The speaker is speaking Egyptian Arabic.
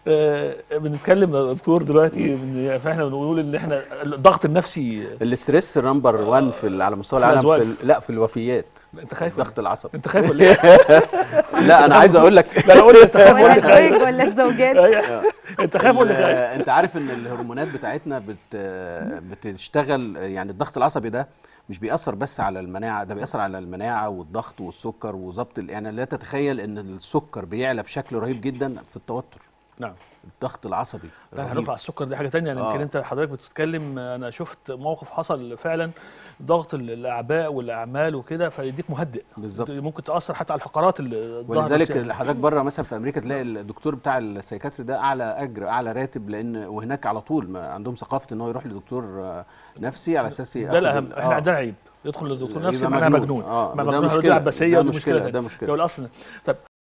آه، بنتكلم يا دكتور دلوقتي من- فاحنا بنقول ان احنا الضغط النفسي الاستريس نمبر 1 في ال- على مستوى في العالم في الأزواج. ال- لا في الوفيات انت خايف ولا الضغط العصبي انت خايف ولا ايه؟ لا انا عايز اقول لك لا انا اقول انت خايف ولا ولا خايف الزوج ولا الزوجات أيوة. انت خايف ولا ال- خايف؟ انت عارف ان الهرمونات بتاعتنا بت بتشتغل يعني الضغط العصبي ده مش بيأثر بس على المناعة ده بيأثر على المناعة والضغط والسكر وظبط ال- يعني لا تتخيل ان السكر بيعلى بشكل رهيب جدا في التوتر نعم الضغط العصبي لا رهيب. هنطلع على السكر دي حاجه تانية يعني آه. يمكن انت حضرتك بتتكلم انا شفت موقف حصل فعلا ضغط ال- الاعباء والاعمال وكده فيديك مهدئ بالظبط ممكن تاثر حتى على الفقرات ال- الظهر ولذلك نفسها. حضرتك بره مثلا في امريكا تلاقي الدكتور بتاع السيكاتري ده اعلى اجر اعلى راتب لان وهناك على طول ما عندهم ثقافه ان هو يروح لدكتور آه، نفسي على اساس ده ياخد الاهم ال- احنا آه. عندنا عيب يدخل للدكتور يبقى نفسي معناها مجنون اه مع ده مجنون مشكله هيوديه عباسيه ده ودي مشكله مشكله ده ده مشكله الاصل طب